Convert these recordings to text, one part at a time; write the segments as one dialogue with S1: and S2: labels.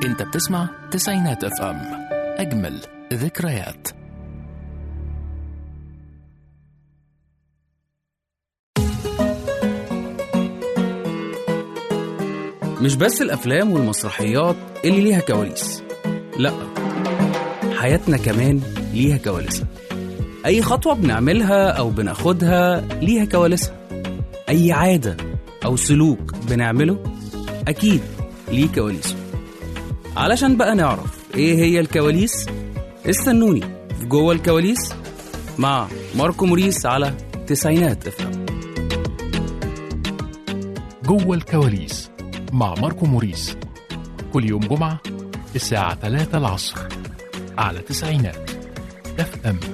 S1: انت بتسمع تسعينات اف ام اجمل ذكريات
S2: مش بس الأفلام والمسرحيات اللي ليها كواليس لأ حياتنا كمان ليها كواليسها أي خطوة بنعملها أو بناخدها ليها كواليسها أي عادة أو سلوك بنعمله أكيد ليه كواليسه علشان بقى نعرف إيه هي الكواليس استنوني في جوه الكواليس مع ماركو موريس على تسعينات افهم
S1: جوه الكواليس مع ماركو موريس كل يوم جمعة الساعة 3 العصر على تسعينات اف ام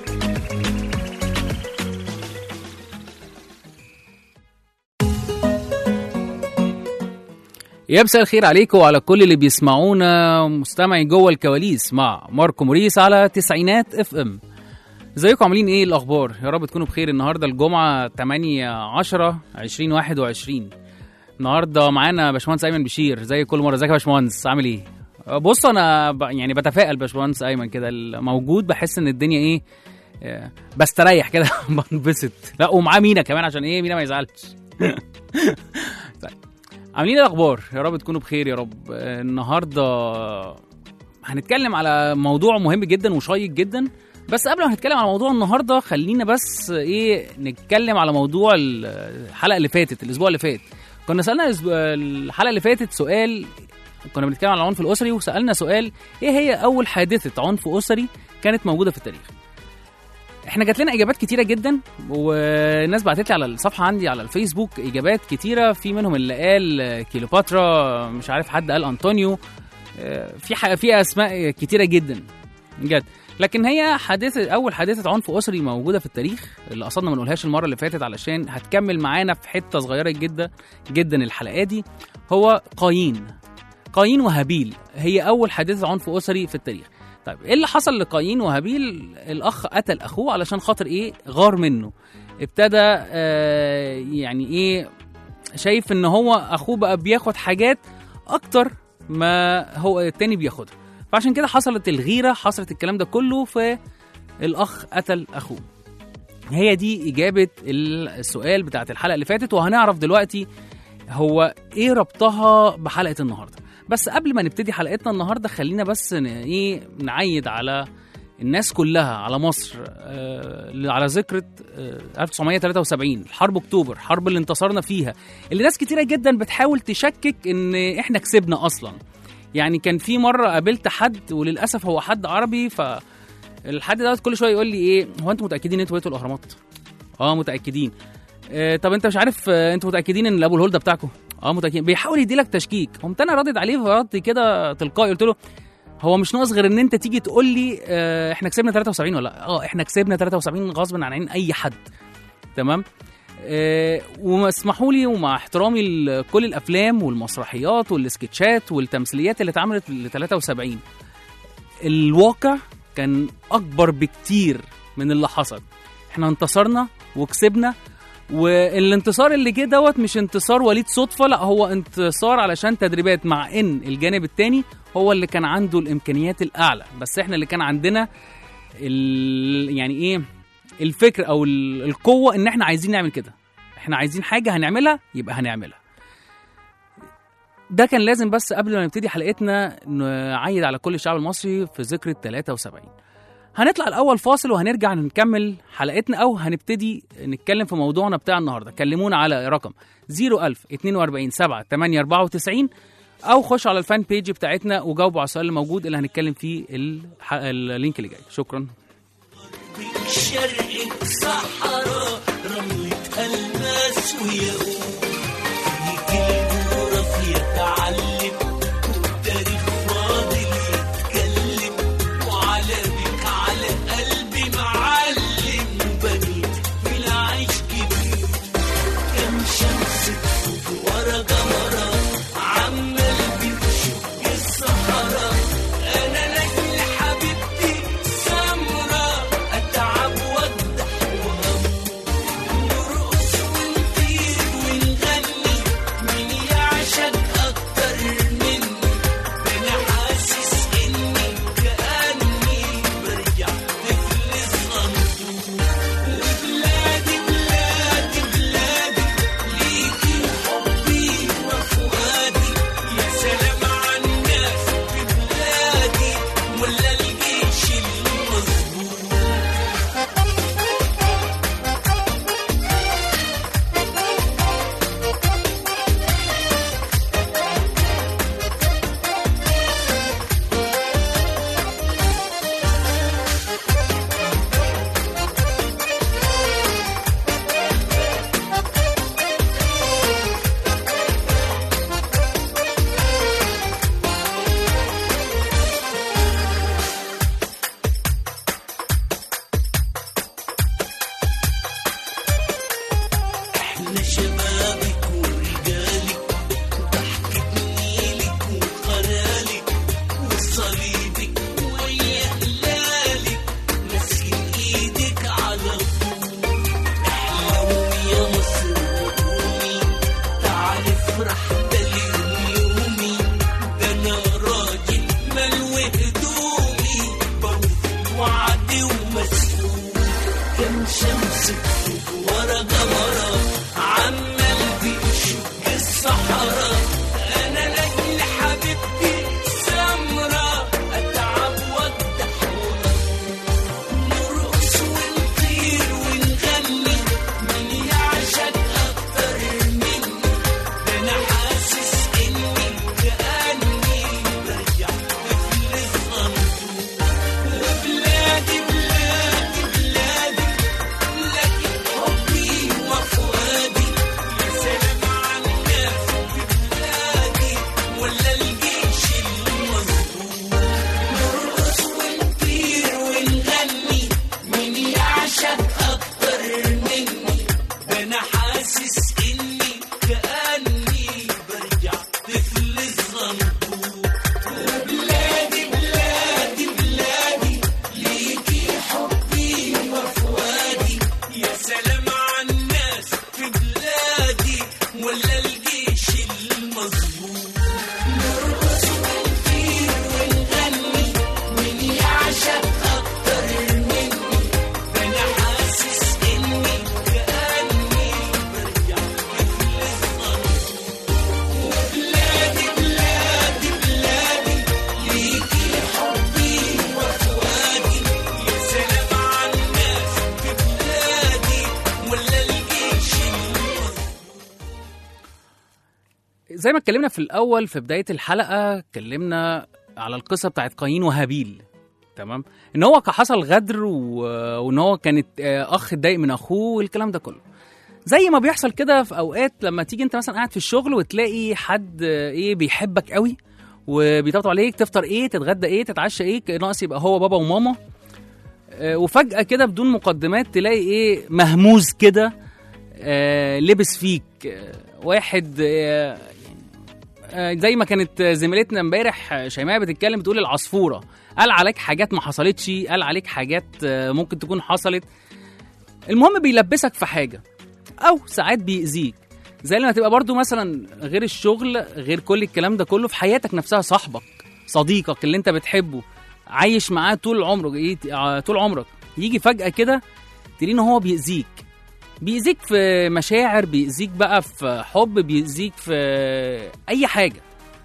S2: يا مساء الخير عليكم وعلى كل اللي بيسمعونا مستمعي جوه الكواليس مع ماركو موريس على تسعينات اف ام ازيكم عاملين ايه الاخبار يا رب تكونوا بخير النهارده الجمعه 8 10 2021 النهارده معانا باشمهندس ايمن بشير زي كل مره ازيك يا باشمهندس عامل ايه بص انا ب... يعني بتفائل باشمهندس ايمن كده موجود بحس ان الدنيا ايه آه، بستريح كده بنبسط لا ومعاه مينا كمان عشان ايه مينا ما يزعلش طيب عاملين ايه الاخبار يا رب تكونوا بخير يا رب آه، النهارده هنتكلم على موضوع مهم جدا وشيق جدا بس قبل ما نتكلم على موضوع النهارده خلينا بس ايه نتكلم على موضوع الحلقه اللي فاتت الاسبوع اللي فات كنا سالنا الأسبوع- الحلقه اللي فاتت سؤال كنا بنتكلم على العنف الاسري وسالنا سؤال ايه هي اول حادثه عنف اسري كانت موجوده في التاريخ احنا جات لنا اجابات كتيره جدا والناس بعتت لي على الصفحه عندي على الفيسبوك اجابات كتيره في منهم اللي قال كيلوباترا مش عارف حد قال انطونيو آه، في ح- في اسماء كتيره جدا بجد لكن هي حادثه اول حادثه عنف اسري موجوده في التاريخ اللي قصدنا ما نقولهاش المره اللي فاتت علشان هتكمل معانا في حته صغيره جدا جدا الحلقه دي هو قايين قايين وهابيل هي اول حادثه عنف اسري في التاريخ طيب ايه اللي حصل لقايين وهابيل الاخ قتل اخوه علشان خاطر ايه غار منه ابتدى آه يعني ايه شايف ان هو اخوه بقى بياخد حاجات اكتر ما هو التاني بياخدها فعشان كده حصلت الغيره حصلت الكلام ده كله فالاخ قتل اخوه هي دي اجابه السؤال بتاعت الحلقه اللي فاتت وهنعرف دلوقتي هو ايه ربطها بحلقه النهارده بس قبل ما نبتدي حلقتنا النهارده خلينا بس ن- ايه نعيد على الناس كلها على مصر آه على ذكرى آه 1973 حرب اكتوبر حرب اللي انتصرنا فيها اللي ناس كتيره جدا بتحاول تشكك ان احنا كسبنا اصلا يعني كان في مره قابلت حد وللاسف هو حد عربي فالحد دوت كل شويه يقول لي ايه هو انتوا متاكدين ان انتوا لقيتوا الاهرامات اه متاكدين آه طب انت مش عارف آه انتوا متاكدين ان ابو الهول ده بتاعكم اه متاكدين بيحاول يديلك تشكيك قمت انا ردد عليه فرد كده تلقائي قلت له هو مش ناقص غير ان انت تيجي تقول لي آه احنا كسبنا 73 ولا لأ؟ اه احنا كسبنا 73 غصب عن عين اي حد تمام آه واسمحوا لي ومع احترامي لكل الافلام والمسرحيات والسكتشات والتمثيليات اللي اتعملت ل 73 الواقع كان اكبر بكتير من اللي حصل احنا انتصرنا وكسبنا والانتصار اللي جه دوت مش انتصار وليد صدفه لا هو انتصار علشان تدريبات مع ان الجانب التاني هو اللي كان عنده الامكانيات الاعلى بس احنا اللي كان عندنا ال يعني ايه الفكر او ال- القوه ان احنا عايزين نعمل كده احنا عايزين حاجه هنعملها يبقى هنعملها ده كان لازم بس قبل ما نبتدي حلقتنا نعيد على كل الشعب المصري في ذكرى 73 هنطلع الاول فاصل وهنرجع نكمل حلقتنا او هنبتدي نتكلم في موضوعنا بتاع النهارده كلمونا على رقم 01000 42 7 8 94 او خش على الفان بيج بتاعتنا وجاوبوا على السؤال اللي موجود اللي هنتكلم فيه الح... اللينك اللي جاي شكرا
S3: شرق صحراء رملة الماس وياقوت فيك الجغرافيا تعلم والتاريخ فاضل يتكلم وعلمك على قلبي معلم وبنيت بالعيش كبير كم شمس تفوت ورا جمرات عمال بتشق الصحراء انا لاجل حبيبتي سمرة اتعب واجدح واموت نرقص ونطير
S2: زي ما اتكلمنا في الاول في بدايه الحلقه اتكلمنا على القصه بتاعت قايين وهابيل تمام ان هو كان حصل غدر و... وان هو كانت آه، اخ اتضايق من اخوه والكلام ده كله زي ما بيحصل كده في اوقات لما تيجي انت مثلا قاعد في الشغل وتلاقي حد آه، ايه بيحبك قوي وبيطبطب عليك تفطر ايه تتغدى ايه تتعشى ايه ناقص يبقى هو بابا وماما آه، وفجأة كده بدون مقدمات تلاقي ايه مهموز كده آه، لبس فيك آه، واحد آه، آه، زي ما كانت زميلتنا امبارح آه، شيماء بتتكلم بتقول العصفوره قال عليك حاجات ما حصلتش قال عليك حاجات آه، ممكن تكون حصلت المهم بيلبسك في حاجه او ساعات بيأذيك زي لما تبقى برضو مثلا غير الشغل غير كل الكلام ده كله في حياتك نفسها صاحبك صديقك اللي انت بتحبه عايش معاه طول عمرك ايه آه، طول عمرك يجي فجأة كده تلاقيه ان هو بيأذيك بيأذيك في مشاعر بيأذيك بقى في حب بيأذيك في أي حاجة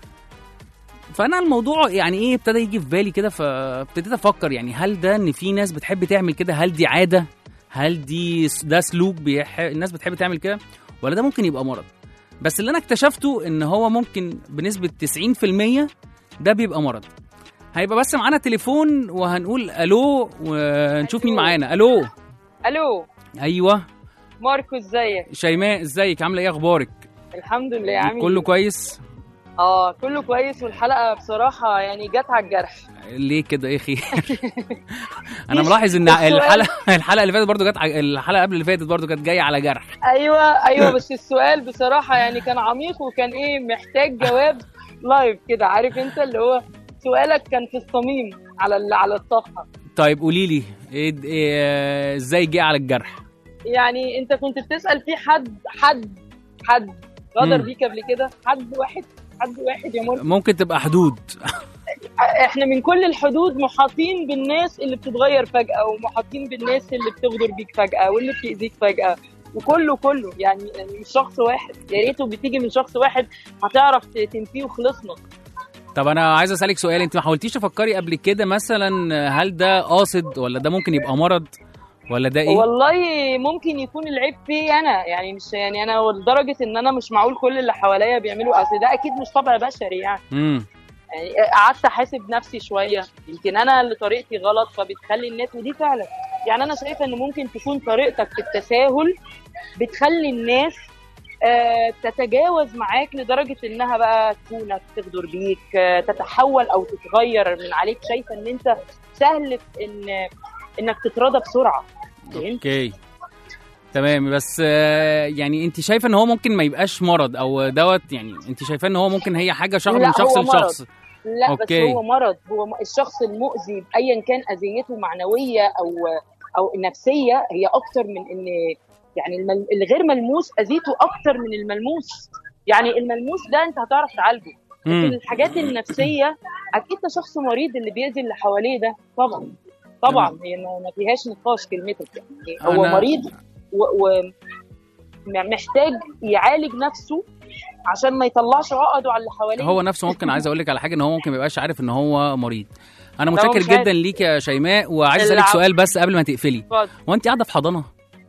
S2: فأنا الموضوع يعني إيه ابتدى يجي في بالي كده فابتديت أفكر يعني هل ده إن في ناس بتحب تعمل كده هل دي عادة هل دي ده سلوك بيح... الناس بتحب تعمل كده ولا ده ممكن يبقى مرض بس اللي أنا اكتشفته إن هو ممكن بنسبة 90% ده بيبقى مرض هيبقى بس معانا تليفون وهنقول الو ونشوف مين معانا الو
S4: الو
S2: ايوه
S4: ماركو ازيك
S2: شيماء ازيك عامله ايه اخبارك
S4: الحمد لله عامل
S2: كله
S4: إيه؟
S2: كويس
S4: اه كله كويس والحلقه بصراحه يعني جت على الجرح
S2: ليه كده ايه خير انا
S4: مش-
S2: ملاحظ ان
S4: السؤال-
S2: الحلقه الحلقه اللي فاتت برضو جت ع- الحلقه قبل اللي فاتت برضو كانت جايه على جرح
S4: ايوه ايوه بس السؤال بصراحه يعني كان عميق وكان ايه محتاج جواب لايف كده عارف انت اللي هو سؤالك كان في الصميم على ال- على الصفحه
S2: طيب قولي لي إيه إيه ازاي جه على الجرح
S4: يعني انت كنت بتسال في حد حد حد غدر
S2: مم.
S4: بيك قبل كده حد واحد حد واحد يا ماركو
S2: ممكن تبقى حدود
S4: احنا من كل الحدود محاطين بالناس اللي بتتغير فجأة ومحاطين بالناس اللي بتغدر بيك فجأة واللي بتأذيك فجأة وكله كله يعني يعني مش شخص واحد يا ريته بتيجي من شخص واحد هتعرف ت- تنفيه وخلصنا
S2: طب انا عايز اسالك سؤال انت ما حاولتيش تفكري قبل كده مثلا هل ده قاصد ولا ده ممكن يبقى مرض ولا ده ايه
S4: والله ممكن يكون العيب فيه انا يعني مش يعني انا لدرجة ان انا مش معقول كل اللي حواليا بيعملوا اصل ده اكيد مش طبع بشري يعني
S2: امم
S4: يعني قعدت احاسب نفسي شويه يمكن انا اللي طريقتي غلط فبتخلي الناس ودي فعلا يعني انا شايفه ان ممكن تكون طريقتك في التساهل بتخلي الناس آه، تتجاوز معاك لدرجه انها بقى تكونك تغدر بيك آه، تتحول او تتغير من عليك شايفه ان انت سهل في ان انك تتراضى بسرعه فهمت؟
S2: اوكي تمام بس آه، يعني انت شايفه ان هو ممكن ما يبقاش مرض او دوت يعني انت شايفه ان هو ممكن هي حاجه شغله
S4: لا،
S2: من شخص
S4: هو مرض.
S2: لشخص
S4: لا بس
S2: أوكي.
S4: هو مرض هو م- الشخص المؤذي ايا كان اذيته معنويه او او نفسيه هي اكتر من ان يعني المل... الغير ملموس اذيته اكتر من الملموس يعني الملموس ده انت هتعرف تعالجه لكن
S2: مم.
S4: الحاجات النفسيه اكيد ده شخص مريض اللي بيأذي اللي حواليه ده طبعا طبعا هي ما ما فيهاش نقاش كلمتك يعني هو
S2: أنا-
S4: مريض و... و... م- محتاج يعالج نفسه عشان ما يطلعش عقده على اللي حواليه
S2: هو نفسه ممكن عايز اقول لك على حاجه ان هو ممكن ما يبقاش عارف ان هو مريض انا
S4: لا، هو
S2: متشكر
S4: مش عارف.
S2: جدا ليك يا شيماء وعايز اسالك
S4: العفو.
S2: سؤال بس قبل ما تقفلي
S4: اتفضل.
S2: هو انت قاعده في حضانه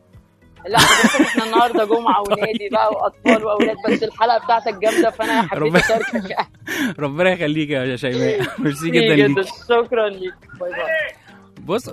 S4: لا حضرتك احنا النهارده جمعه ونادي بقى واطفال واولاد بس الحلقه بتاعتك جامده فانا حبيت
S2: ربنا-
S4: اشاركك يعني
S2: ربنا يخليك يا شيماء ميرسي جدا
S4: جدا
S2: ليك
S4: شكرا ليك باي باي
S2: بص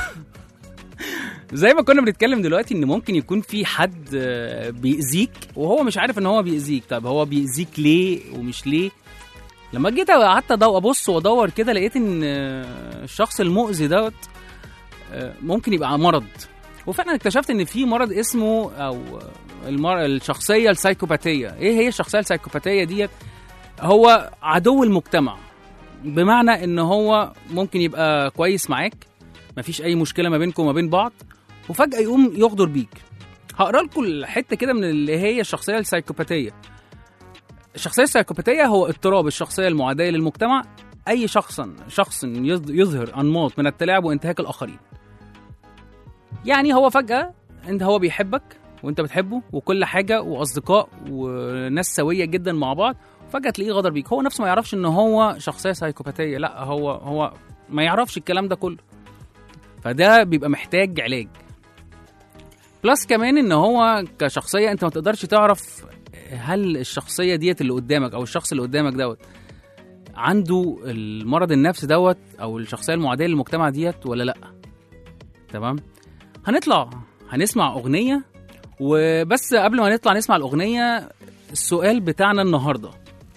S2: زي ما كنا بنتكلم دلوقتي ان ممكن يكون في حد آه، بيأذيك وهو مش عارف ان هو بيأذيك طب هو بيأذيك ليه ومش ليه لما جيت قعدت أدو- ابص وادور كده لقيت ان آه، الشخص المؤذي دوت آه، ممكن يبقى مرض وفعلا اكتشفت ان في مرض اسمه او آه، المر... الشخصيه السايكوباتيه ايه هي الشخصيه السايكوباتيه ديت هو عدو المجتمع بمعنى ان هو ممكن يبقى كويس معاك مفيش اي مشكله ما بينكم وما بين بعض وفجاه يقوم يغدر بيك هقرا لكم حته كده من اللي هي الشخصيه السايكوباتيه الشخصيه السايكوباتيه هو اضطراب الشخصيه المعاديه للمجتمع اي شخص شخص يظ- يظهر انماط من التلاعب وانتهاك الاخرين يعني هو فجاه انت هو بيحبك وانت بتحبه وكل حاجه واصدقاء وناس سويه جدا مع بعض فجاه تلاقيه غدر بيك هو نفسه ما يعرفش ان هو شخصيه سايكوباتيه لا هو هو ما يعرفش الكلام ده كله فده بيبقى محتاج علاج بلس كمان ان هو كشخصيه انت ما تقدرش تعرف هل الشخصيه ديت اللي قدامك او الشخص اللي قدامك دوت عنده المرض النفسي دوت او الشخصيه المعاديه للمجتمع ديت ولا لا تمام هنطلع هنسمع اغنيه وبس قبل ما نطلع نسمع الاغنيه السؤال بتاعنا النهارده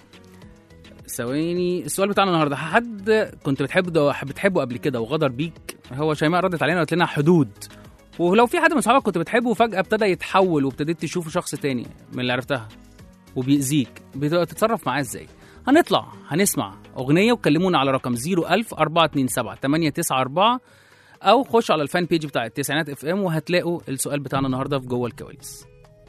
S2: ثواني السؤال بتاعنا النهارده حد كنت بتحبه بتحبه قبل كده وغدر بيك هو شيماء ردت علينا وقالت لنا حدود ولو في حد من صحابك كنت بتحبه وفجاه ابتدى يتحول وابتديت تشوفه شخص تاني من اللي عرفتها وبيأذيك بتتصرف معاه ازاي هنطلع هنسمع اغنيه وكلمونا على رقم 01000 427 894 او خش على الفان بيج بتاع التسعينات اف ام وهتلاقوا السؤال بتاعنا النهارده في جوه الكواليس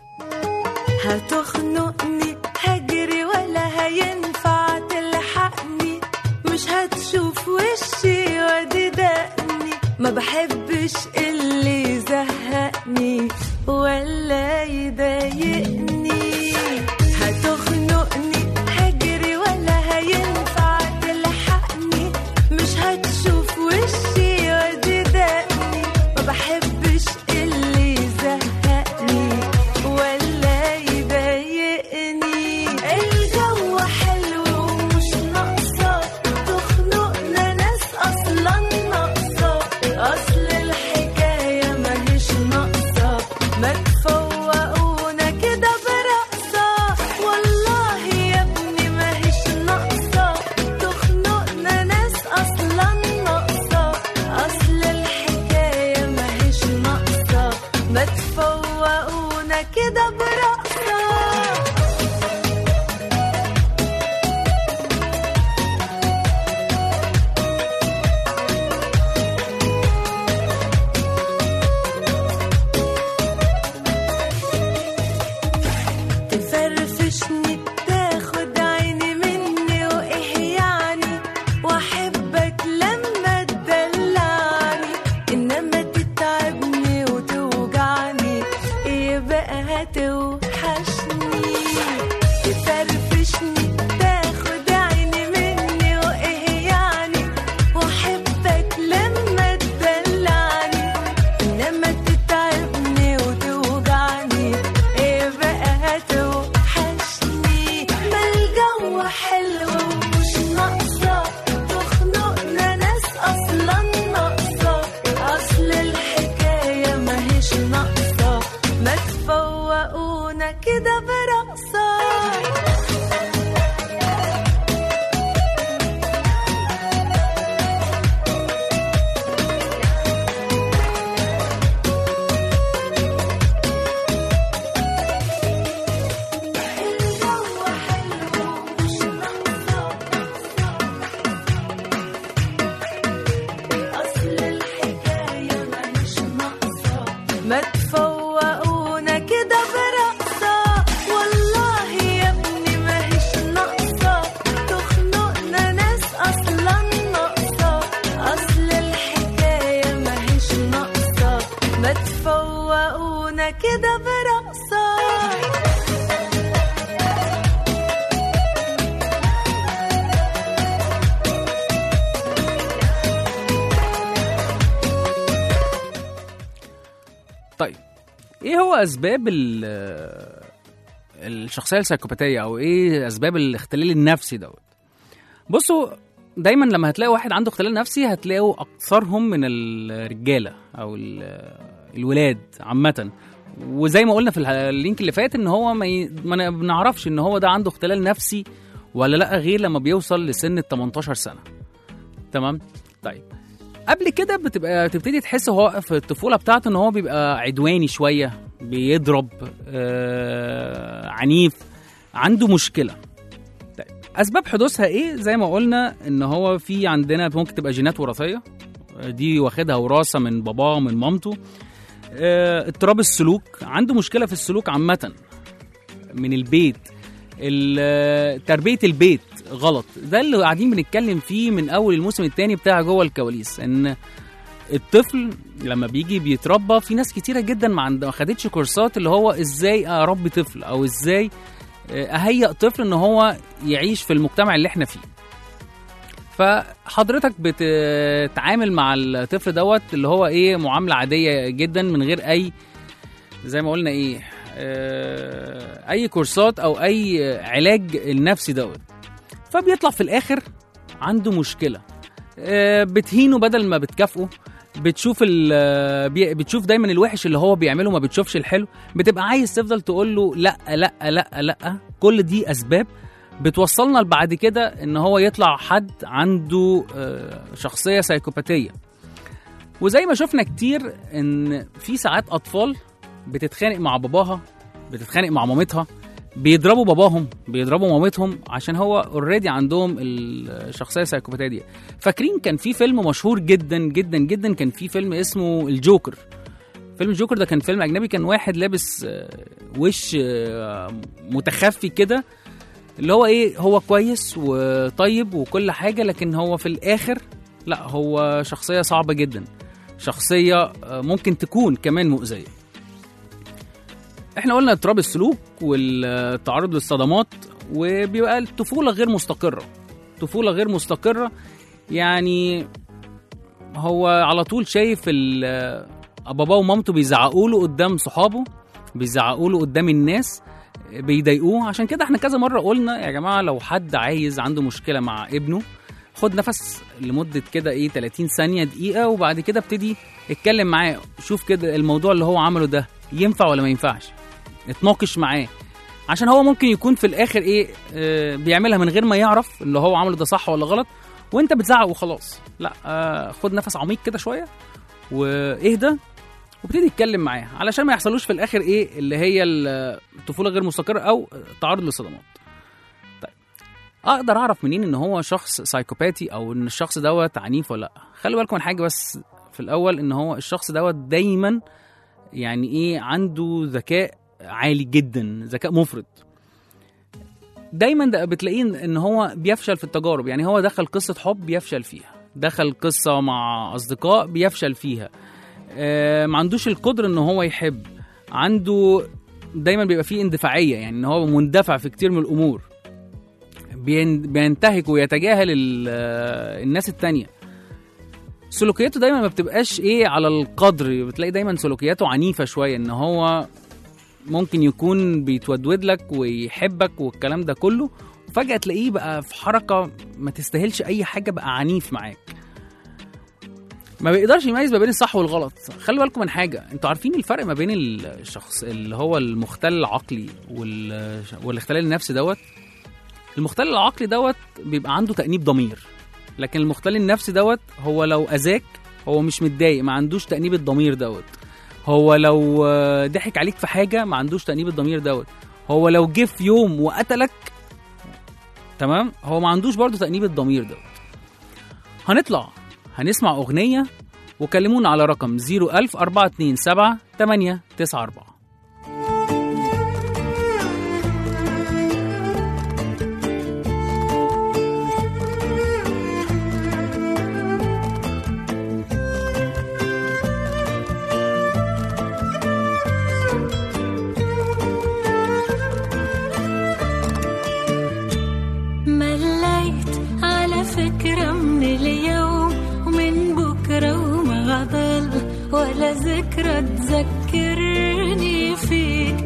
S5: هتخنقني هجري ولا هينفع تلحقني مش هتشوف وشي وادي دقني ما بحبش اللي يزهقني ولا يضايقني هتخنقني هجري ولا هينفع تلحقني مش هتشوف وشي وادي دقني ما بحبش اللي يزهقني ولا يضايقني الجو حلو ومش ناقصة تخنقنا ناس أصلا ناقصة أصل الحكاية ماهيش ناقصة ما تفوقونا كده برقصة والله يا ابني ماهيش ناقصة تخنقنا ناس أصلا ناقصة أصل الحكاية ماهيش ناقصة ما تفوقونا كده برقصة تفرفشني تاخد عيني مني وايه يعني واحبك لما تدلعني انما تتعبني وتوجعني يبقى هتوحشني تفرفشني تاخد عيني مني وايه يعني واحبك لما تدلعني انما تتعبني وتوجعني يبقى هتوحشني ما الجو حلو ومش ناقصة تخنقنا ناس أصلا ناقصة أصل الحكاية ماهيش ناقصة ما تفوقونا كده برقصة الجو حلو ومش ناقصة أصل الحكاية ماهيش ناقصة ما تفوقونا كده برقصة والله يا ابني ماهيش ناقصة تخنقنا ناس أصلا ناقصة أصل الحكاية ماهيش ناقصة ما تفوقونا كده برقصة
S2: طيب ايه هو اسباب ال- الشخصيه السايكوباتيه او ايه اسباب الاختلال النفسي دوت بصوا دايما لما هتلاقي واحد عنده اختلال نفسي هتلاقوا اكثرهم من الرجاله او ال- الولاد عامه وزي ما قلنا في الح- اللينك اللي فات ان هو ما, ي... ما ن- بنعرفش ان هو ده عنده اختلال نفسي ولا لا غير لما بيوصل لسن ال 18 سنه تمام طيب قبل كده بتبقى تبتدي تحس هو في الطفوله بتاعته ان هو بيبقى عدواني شويه بيضرب آه عنيف عنده مشكله طيب اسباب حدوثها ايه زي ما قلنا ان هو في عندنا ممكن تبقى جينات وراثيه دي واخدها وراثه من باباه ومن مامته آه، اضطراب السلوك عنده مشكله في السلوك عامه من البيت ال- تربيه البيت غلط ده اللي قاعدين بنتكلم فيه من اول الموسم الثاني بتاع جوه الكواليس ان الطفل لما بيجي بيتربى في ناس كتيره جدا ما عند- ما خدتش كورسات اللي هو ازاي اربي طفل او ازاي آه، اهيئ طفل ان هو يعيش في المجتمع اللي احنا فيه فحضرتك بتتعامل مع الطفل دوت اللي هو ايه معامله عاديه جدا من غير اي زي ما قلنا ايه آه اي كورسات او اي علاج النفسي دوت فبيطلع في الاخر عنده مشكله آه بتهينه بدل ما بتكافئه بتشوف ال آه، بي- بتشوف دايما الوحش اللي هو بيعمله ما بتشوفش الحلو بتبقى عايز تفضل تقول له لا لا لا لا كل دي اسباب بتوصلنا لبعد كده ان هو يطلع حد عنده آه، شخصيه سايكوباتيه وزي ما شفنا كتير ان في ساعات اطفال بتتخانق مع باباها بتتخانق مع مامتها بيضربوا باباهم بيضربوا مامتهم عشان هو اوريدي عندهم الشخصيه السايكوباتيه دي فاكرين كان في فيلم مشهور جدا جدا جدا كان في فيلم اسمه الجوكر فيلم الجوكر ده كان فيلم اجنبي كان واحد لابس آه، وش آه، متخفي كده اللي هو ايه هو كويس وطيب وكل حاجه لكن هو في الاخر لا هو شخصيه صعبه جدا شخصيه آه، ممكن تكون كمان مؤذيه احنا قلنا اضطراب السلوك والتعرض للصدمات وبيبقى الطفوله غير مستقره طفوله غير مستقره يعني هو على طول شايف ال- باباه ومامته بيزعقوا له قدام صحابه بيزعقوا له قدام الناس بيضايقوه عشان كده احنا كذا مره قلنا يا جماعه لو حد عايز عنده مشكله مع ابنه خد نفس لمده كده ايه 30 ثانيه دقيقه وبعد كده ابتدي اتكلم معاه شوف كده الموضوع اللي هو عمله ده ينفع ولا ما ينفعش اتناقش معاه عشان هو ممكن يكون في الاخر ايه آه بيعملها من غير ما يعرف اللي هو عمله ده صح ولا غلط وانت بتزعق وخلاص لا آه خد نفس عميق كده شويه واهدى وابتدي اتكلم معاه علشان ما يحصلوش في الاخر ايه اللي هي ال- الطفوله غير مستقره او تعرض لصدمات طيب اقدر اعرف منين ان هو شخص سايكوباتي او ان الشخص دوت عنيف ولا لا خلي بالكم من حاجه بس في الاول ان هو الشخص دوت دايما يعني ايه عنده ذكاء عالي جدا ذكاء مفرط دايما ده بتلاقيه ان هو بيفشل في التجارب يعني هو دخل قصه حب بيفشل فيها دخل قصه مع اصدقاء بيفشل فيها آه، ما عندوش القدره ان هو يحب عنده دايما بيبقى فيه اندفاعيه يعني ان هو مندفع في كتير من الامور بين- بينتهك ويتجاهل ال- آه، الناس التانية سلوكياته دايما ما بتبقاش ايه على القدر بتلاقي دايما سلوكياته عنيفه شويه ان هو ممكن يكون بيتودود لك ويحبك والكلام ده كله وفجاه تلاقيه بقى في حركه ما تستاهلش اي حاجه بقى عنيف معاك ما بيقدرش يميز ما بين الصح والغلط خلي بالكم من حاجه انتوا عارفين الفرق ما بين الشخص اللي هو المختل العقلي وال... والاختلال النفسي دوت المختل العقلي دوت بيبقى عنده تأنيب ضمير لكن المختل النفسي دوت هو لو اذاك هو مش متضايق ما عندوش تأنيب الضمير دوت هو لو آه، ضحك عليك في حاجه ما عندوش تأنيب الضمير دوت هو لو جه في يوم وقتلك تمام هو ما عندوش برضه تأنيب الضمير دوت هنطلع هنسمع أغنية وكلمونا على رقم 01000 427 894
S5: مليت على فكرة من اليوم ومن بكرة وما ضل ولا ذكرى تذكرني فيك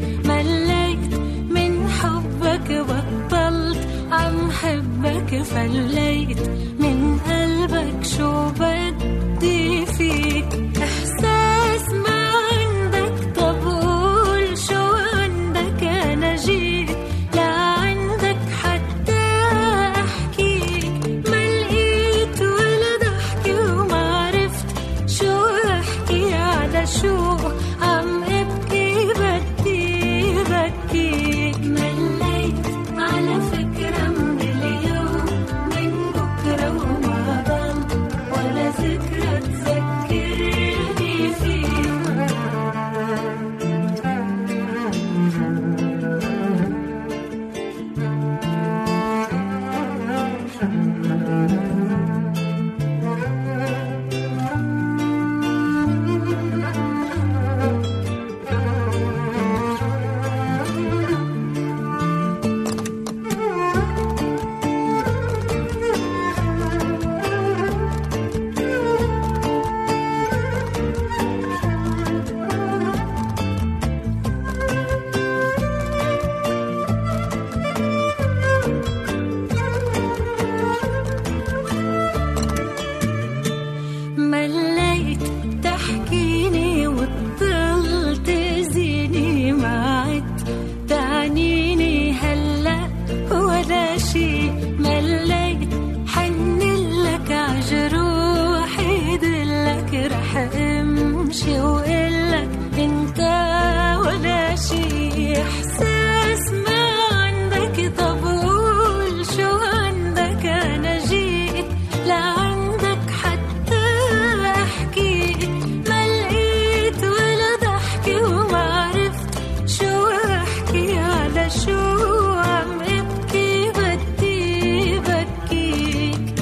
S5: شو عم ابكي بدي بكيك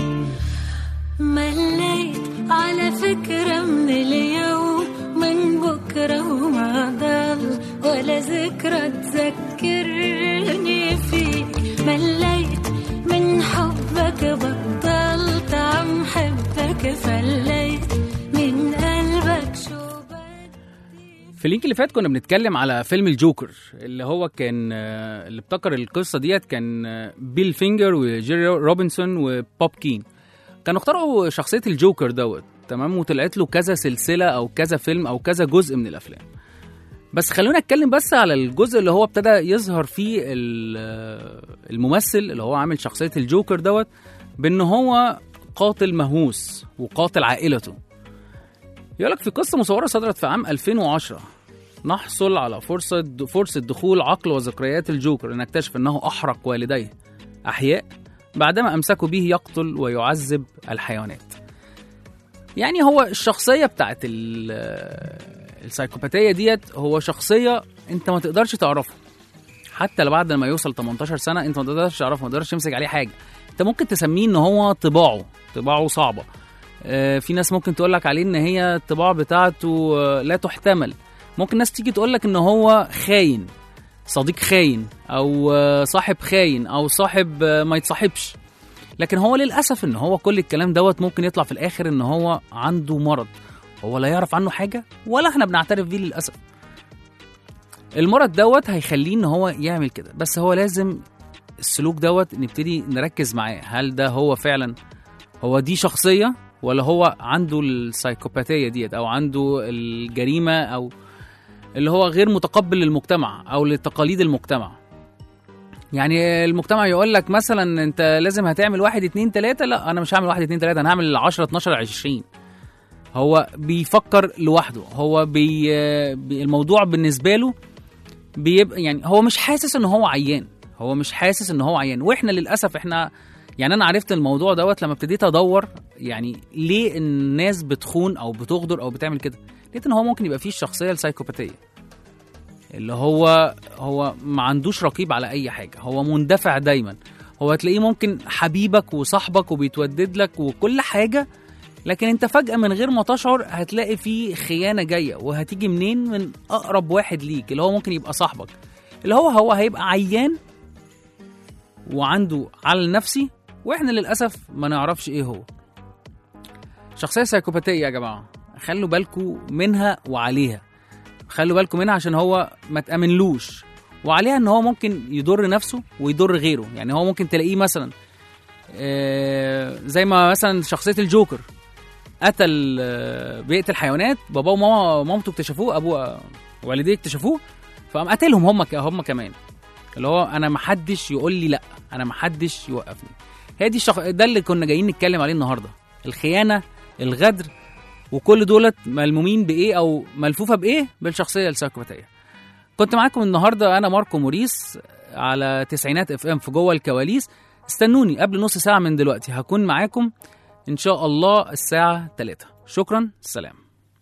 S5: مليت على فكرة من اليوم من بكرة وما ضل ولا ذكرى تذكرني فيك مليت من حبك بطلت عم حبك فليت من قلبك شو بدي
S2: في اللينك اللي فات كنا بنتكلم على فيلم الجوكر اللي هو كان آه، اللي ابتكر القصه ديت كان آه، بيل فينجر وجيري روبنسون وبوب كين كانوا اخترعوا شخصيه الجوكر دوت تمام وطلعت له كذا سلسله او كذا فيلم او كذا جزء من الافلام بس خلونا نتكلم بس على الجزء اللي هو ابتدى يظهر فيه ال- آه، الممثل اللي هو عامل شخصيه الجوكر دوت بان هو قاتل مهووس وقاتل عائلته يقول لك في قصه مصوره صدرت في عام 2010 نحصل على فرصه فرصه دخول عقل وذكريات الجوكر لنكتشف انه احرق والديه احياء بعدما امسكوا به يقتل ويعذب الحيوانات. يعني هو الشخصيه بتاعت ال- السايكوباتيه ديت هو شخصيه انت ما تقدرش تعرفها حتى لو بعد ما يوصل 18 سنه انت ما تقدرش تعرفه ما تقدرش تمسك عليه حاجه انت ممكن تسميه ان هو طباعه طباعه صعبه آه، في ناس ممكن تقول لك عليه ان هي الطباع بتاعته آه، لا تحتمل ممكن ناس تيجي تقول لك ان هو خاين صديق خاين او آه، صاحب خاين او صاحب آه، ما يتصاحبش لكن هو للاسف ان هو كل الكلام دوت ممكن يطلع في الاخر ان هو عنده مرض هو لا يعرف عنه حاجه ولا احنا بنعترف بيه للاسف المرض دوت هيخليه ان هو يعمل كده بس هو لازم السلوك دوت نبتدي نركز معاه هل ده هو فعلا هو دي شخصيه ولا هو عنده السايكوباتيه ديت او عنده الجريمه او اللي هو غير متقبل للمجتمع او لتقاليد المجتمع يعني المجتمع يقول لك مثلا انت لازم هتعمل واحد اتنين تلاته لا انا مش هعمل واحد اتنين تلاته انا هعمل 10 12 20 هو بيفكر لوحده هو بي بي- الموضوع بالنسبه له بيبقى يعني هو مش حاسس ان هو عيان هو مش حاسس ان هو عيان واحنا للاسف احنا يعني انا عرفت الموضوع دوت لما ابتديت ادور يعني ليه الناس بتخون او بتغدر او بتعمل كده لقيت ان هو ممكن يبقى فيه الشخصيه السايكوباتيه اللي هو هو ما عندوش رقيب على اي حاجه هو مندفع دايما هو هتلاقيه ممكن حبيبك وصاحبك وبيتودد لك وكل حاجه لكن انت فجاه من غير ما تشعر هتلاقي في خيانه جايه وهتيجي منين من اقرب واحد ليك اللي هو ممكن يبقى صاحبك اللي هو هو هيبقى عيان وعنده على نفسي واحنا للاسف ما نعرفش ايه هو شخصيه سايكوباتيه يا جماعه خلوا بالكم منها وعليها خلوا بالكم منها عشان هو ما تامنلوش وعليها ان هو ممكن يضر نفسه ويضر غيره يعني هو ممكن تلاقيه مثلا آه، زي ما مثلا شخصيه الجوكر قتل آه، بيقتل حيوانات باباه وماما مامته اكتشفوه ابوه والديه اكتشفوه فقام قتلهم هم ك- هم كمان اللي هو انا محدش يقول لي لا انا محدش يوقفني هي دي الشخ... ده اللي كنا جايين نتكلم عليه النهارده الخيانه الغدر وكل دولت ملمومين بايه او ملفوفه بايه بالشخصيه السايكوباتيه كنت معاكم النهارده انا ماركو موريس على تسعينات اف ام في جوه الكواليس استنوني قبل نص ساعه من دلوقتي هكون معاكم ان شاء الله الساعه 3 شكرا سلام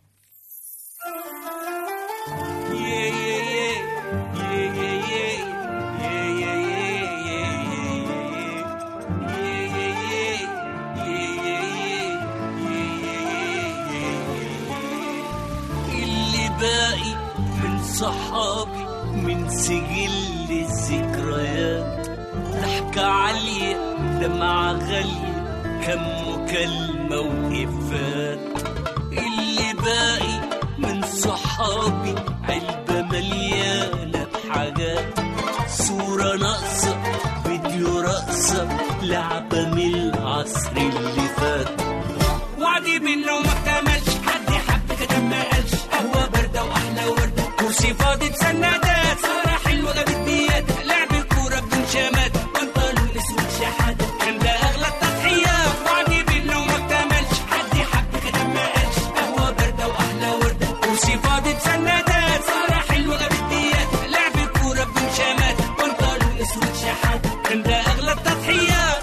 S3: اللي باقي من صحابي من سجل الذكريات ضحكة عالية دمعة غالية كم مكالمة وإفات اللي باقي من صحابي علبة مليانة بحاجات صورة ناقصة فيديو رقصة لعبة من العصر اللي فات وعدي منه ما اكتملش حد حب كده ما قالش قهوة باردة وأحلى وردة كرسي فاضي بسندات سهرة حلوة جابت بيات لعب الكورة بدون شمات بنطلون اسود شحاتة كان ده أغلى التضحيات وعدي منه ما اكتملش حد حب كده ما قالش قهوة باردة وأحلى وردة كرسي فاضي بسندات سهرة حلوة جابت بيات لعب الكورة بدون شمات بنطلون اسود شحاتة كان ده أغلى التضحيات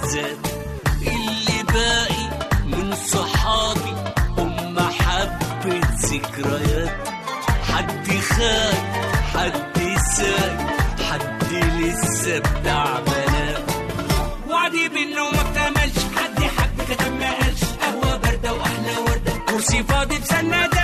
S3: زاد اللي باقي من صحابي هم حبة ذكريات حد خان حد ساي حد لسه بتاع بنات وعدي منه ما اكتملش حد حب كتب ما قالش قهوة باردة وأحلى وردة كرسي فاضي بسنة